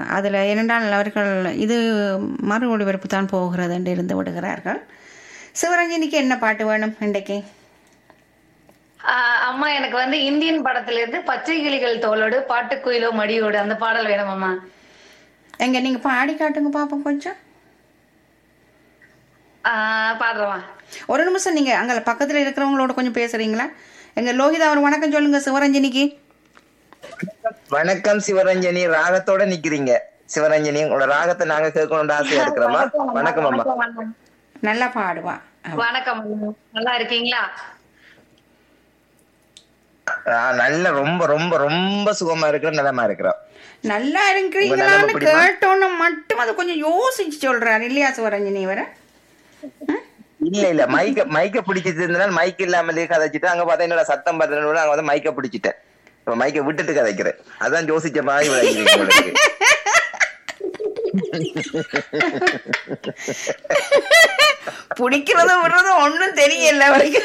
அதில் இரண்டால் அவர்கள் இது மறு ஒளிபரப்பு தான் போகிறது என்று இருந்து விடுகிறார்கள் சிவரஞ்சனிக்கு என்ன பாட்டு வேணும் இன்றைக்கு ஆஹ் அம்மா எனக்கு வந்து இந்தியன் படத்துல இருந்து பச்சை கிளிகள் தோலோடு பாட்டுக்குயிலோ மடியோடு அந்த பாடல் வேணும் அம்மா எங்க நீங்கள் பாடி காட்டுங்க பார்ப்போம் கொஞ்சம் ஆஹ் பாடுறவா ஒரு நிமிஷம் நீங்கள் அங்கே பக்கத்தில் இருக்கிறவங்களோட கொஞ்சம் பேசுகிறீங்களா எங்கள் லோகிதா ஒரு வணக்கம் சொல்லுங்கள் சிவரஞ்சனிக்கு வணக்கம் சிவரஞ்சனி ராகத்தோட நிக்கிறீங்க சிவரஞ்சனி உங்களோட ராகத்தை நாங்க கேட்கணும்னு ஆசையா இருக்கிறோமா வணக்கம் அம்மா வணக்கம் நல்லா பாடுவா வணக்கம் அம்மா. நல்லா இருக்கீங்களா ஆஹ் நல்ல ரொம்ப ரொம்ப ரொம்ப சுகமா இருக்கிற நிலமா இருக்கிறோம் நல்லா உங்க இருக்கிறீங்களான்னு நிலைமை எப்படிம்மா? கேட்டோன்னு மட்டும் அதை கொஞ்சம் யோசிச்சு சொல்றாரு இல்லையா சிவரஞ்சனி வர இல்ல இல்ல மைக்க மைக்க பிடிச்சிட்டு இருந்தனால மைக் இல்லாமலே கதைச்சிட்டு அங்க பார்த்தா என்னோட சத்தம் பார்த்தோட அங்க வந்து மைக்க பிடிச்சிட்டேன் இப்ப மைக்க விட்டுட்டு கதைக்கிறேன் அதான் யோசிச்ச மாதிரி விளங்கிருக்கு உங்களுக்கு. பிடிக்கிறதும் விடுறதும் ஒன்றும் தெரியல அவருக்கு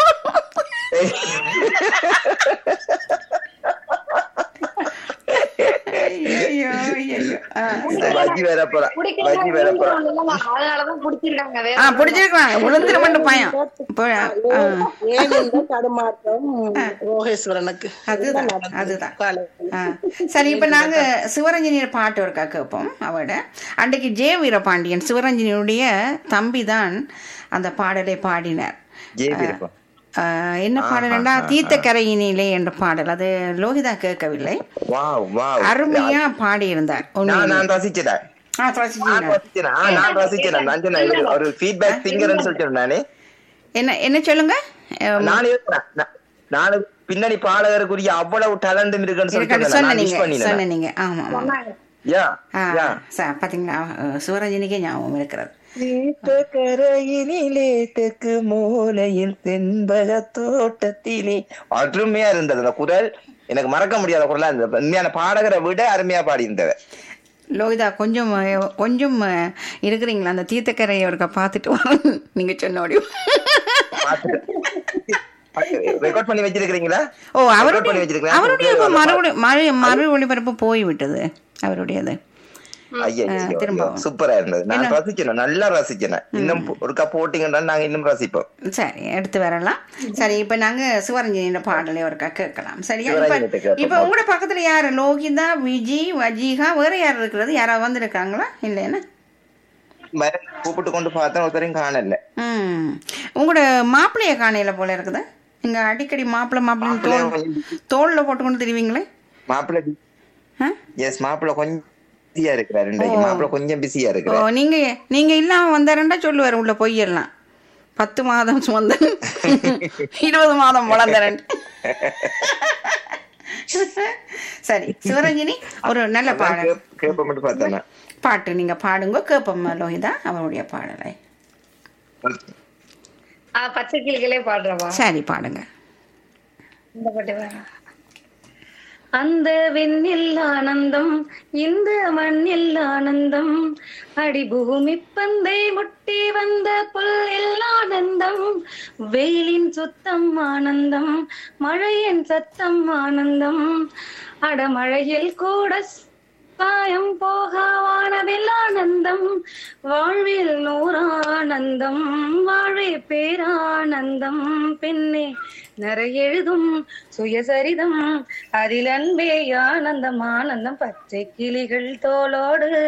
ஐயோ, ஐயோ. ஆ, வஜி வேற போறா வஜி வேற போறா அதனாலதான் பிடிச்சிருக்காங்க வேற ஆ பிடிச்சிருக்காங்க விழுந்துட மட்டும் பயம் இப்போ, ஆ, ஏன் இந்த தடுமாற்றம் ரோகேஸ்வரனுக்கு அதுதான் அதுதான் காலை ஆ. சரி இப்ப நாங்க சிவரஞ்சனியர் பாட்டு ஒருக்கா கேட்போம் அவட அன்றைக்கு ஜெய வீரபாண்டியன் சிவரஞ்சனியுடைய தம்பி தான் அந்த பாடலை பாடினார் ஜெய் விருப்பம் ஆ, என்ன பாடல்னா தீர்த்தக்கரையினிலே என்ற பாடல் அது லோகிதா கேட்கவில்லை வாவ் வாவ் அருமையா பாடியிருந்தார் நான் உண்மையிலே. நான் ரசிச்சேன் ஆ, நான் ரசிச்சீங்களா? ரசிச்சேன் ஆ, நான் ரசிச்சேன் நான் சொன்னேன் இது ஒரு ஃபீட்பேக் சிங்கர்னு சொல்லிட்டேன் நானே என்ன என்ன சொல்லுங்க அஹ், நான் இருக்கிறேன். நான் நான் பின்னணி பாடகருக்குரிய அவ்வளவு டேலண்ட் இருக்குன்னு இருக்கட்டும், சொல்லிட்டு சொன்ன நான் நீங்க மிஸ் பண்ணினேன் சொன்ன நீங்க ஆமா ஆமா யா ஆ, யா ச- பாத்தீங்களா அஹ், சிவரஞ்சனிக்கே ஞாபகம் இருக்கிறது கரையினிலே தெற்கு மூலையில் தென்பக தோட்டத்திலே அருமையா இருந்தது அந்த குரல் எனக்கு மறக்க முடியாத குரலா இருந்தது உண்மையான பாடகரை விட அருமையா பாடி இருந்தது லோகிதா கொஞ்சம் அஹ், கொஞ்சம் அஹ், இருக்கிறீங்களா அந்த தீர்த்தக்கரையை ஒருக்கா பார்த்துட்டு வாங்க நீங்க சொன்னபடி ரெக்கார்ட் பண்ணி வச்சிருக்கீங்களா ஓ Record அவருடைய பண்ணி வச்சிருக்கேன். அவருடைய இப்போ மறுபடி மறு மறு ஒளிபரப்பு போய்விட்டது அவருடையது ஐயா திரும்ப. சூப்பரா இருந்தது நான் ரசிச்சேன் நல்லா ரசிச்சேன் இன்னும் ஒருக்கா போட்டீங்கன்னா நாங்க இன்னும் ரசிப்போம் சரி எடுத்து வரலாம் சரி இப்போ நாங்க சிவரஞ்சனியோட பாடலை ஒருக்கா கேட்கலாம் சரியா இப்போ சிவரஞ்சனிட்ட கேட்போம். இப்போ உங்களோட பக்கத்துல யாரு லோகிதா விஜி வஜீகா வேற யார் இருக்கிறது யாராவது வந்திருக்காங்களா இல்லைன்னா மரம் கூப்பிட்டு கொண்டு பார்த்தேன் ஒருத்தரையும் காணல ம் உங்களோட மாப்பிள்ளைய காணையில போல இருக்குது நீங்க அடிக்கடி மாப்பிள்ளை மாப்பிள்ளைன்னு தோல் தோல்ல போட்டுக்கொண்டு திரிவீங்களே மாப்பிள்ளை ஆ? எஸ் மாப்பிள்ளை கொஞ்சம் பிஸியா இருக்கிறாரு இன்றைக்கு மாப்பிள்ளை கொஞ்சம் பிஸியா ஓ இருக்கிறார் நீங்க நீங்க இல்லாம வந்தாருண்டா சொல்லுவார் உள்ள பொய்யெல்லாம் பத்து மாதம் சுமந்தன் இருபது மாதம் வளர்ந்தரன் சரி சிவரஞ்சனி ஒரு நல்ல பாடல் கேட்ப மட்டும் பார்த்தேன் பாட்டு நீங்க பாடுங்க கேப்பம் லோகிதா அவருடைய பாடலை ஆஹ் பச்சை கிளிகளே பாடுறவா சரி பாடுங்க இந்த பாட்டு வேணும். அந்த விண்ணில் ஆனந்தம் இந்த மண்ணில் ஆனந்தம் அடி பூமி பந்தை முட்டி வந்த புல்லில் ஆனந்தம் வெயிலின் சுத்தம் ஆனந்தம் மழையின் சத்தம் ஆனந்தம் அடமழையில் கூட காயம் போகா வானவில் ஆனந்தம் வாழ்வில் நூறானந்தம் வாழே பேரானந்தம் பெண்ணே நரையெழுதும் சுயசரிதம் அதில் அன்பே ஆனந்தம் ஆனந்தம் பச்சை கிளிகள் தோளோடு